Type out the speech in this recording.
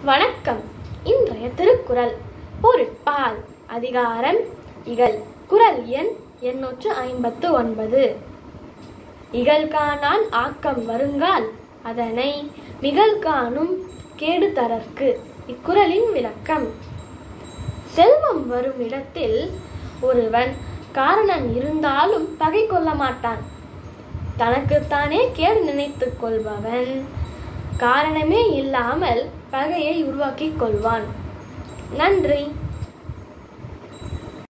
வணக்கம் இன்றைய திருக்குறள் பொருட்பால் அதிகாரம் இகல் குறள் எண் எண்ணூற்று ஐம்பத்து ஒன்பது இகழ்காணான் ஆக்கம் வருங்கால் அதனை மிகழ் காணும் கேடு தரற்கு இக்குறளின் விளக்கம் செல்வம் வரும் இடத்தில் ஒருவன் காரணம் இருந்தாலும் பகை கொள்ள மாட்டான் தனக்குத்தானே கேடு நினைத்துக் கொள்பவன் காரணமே இல்லாமல் பகையை உருவாக்கிக் கொள்வான் நன்றி